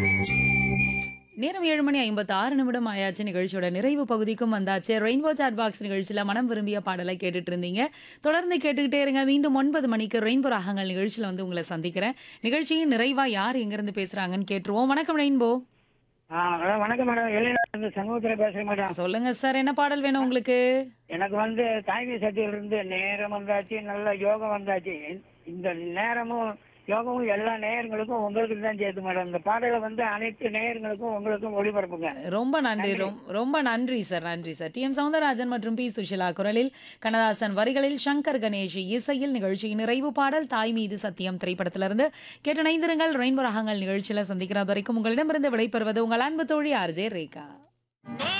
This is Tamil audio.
நேரம் ஏழு மணி ஐம்பத்தி ஆறு நிமிடம் ஆயாச்சு நிகழ்ச்சியோட நிறைவு பகுதிக்கும் வந்தாச்சு ரெயின்போ சாட் பாக்ஸ் நிகழ்ச்சியில் மனம் விரும்பிய பாடலை கேட்டுட்டு இருந்தீங்க தொடர்ந்து கேட்டுக்கிட்டே இருங்க மீண்டும் ஒன்பது மணிக்கு ரெயின்போ ராகங்கள் நிகழ்ச்சியில் வந்து உங்களை சந்திக்கிறேன் நிகழ்ச்சியின் நிறைவா யார் எங்கிருந்து பேசுறாங்கன்னு கேட்டுருவோம் வணக்கம் ரெயின்போ ஆ மேடம் வணக்கம் மேடம் எல்லையிலிருந்து சமூகத்தில் பேசுறேன் மேடம் சொல்லுங்க சார் என்ன பாடல் வேணும் உங்களுக்கு எனக்கு வந்து தாய்மை சக்தியிலிருந்து நேரம் வந்தாச்சு நல்ல யோகம் வந்தாச்சு இந்த நேரமும் யோகமும் எல்லா நேயர்களுக்கும் உங்களுக்கு தான் சேர்த்து மேடம் இந்த பாடலை வந்து அனைத்து நேயர்களுக்கும் உங்களுக்கும் ஒளிபரப்புங்க ரொம்ப நன்றி ரொம்- ரொம்ப நன்றி சார் நன்றி சார் டி எம் சவுந்தரராஜன் மற்றும் பி சுஷிலா குரலில் கண்ணதாசன் வரிகளில் சங்கர் கணேஷ் இசையில் நிகழ்ச்சியின் நிறைவு பாடல் தாய் மீது சத்தியம் திரைப்படத்திலிருந்து கேட்டு இணைந்திருங்கள் ரெயின்போ ராகங்கள் நிகழ்ச்சியில சந்திக்கிறது வரைக்கும் உங்களிடமிருந்து விடைபெறுவது உங்கள் அன்பு தோழி ஆர்ஜே ரேகா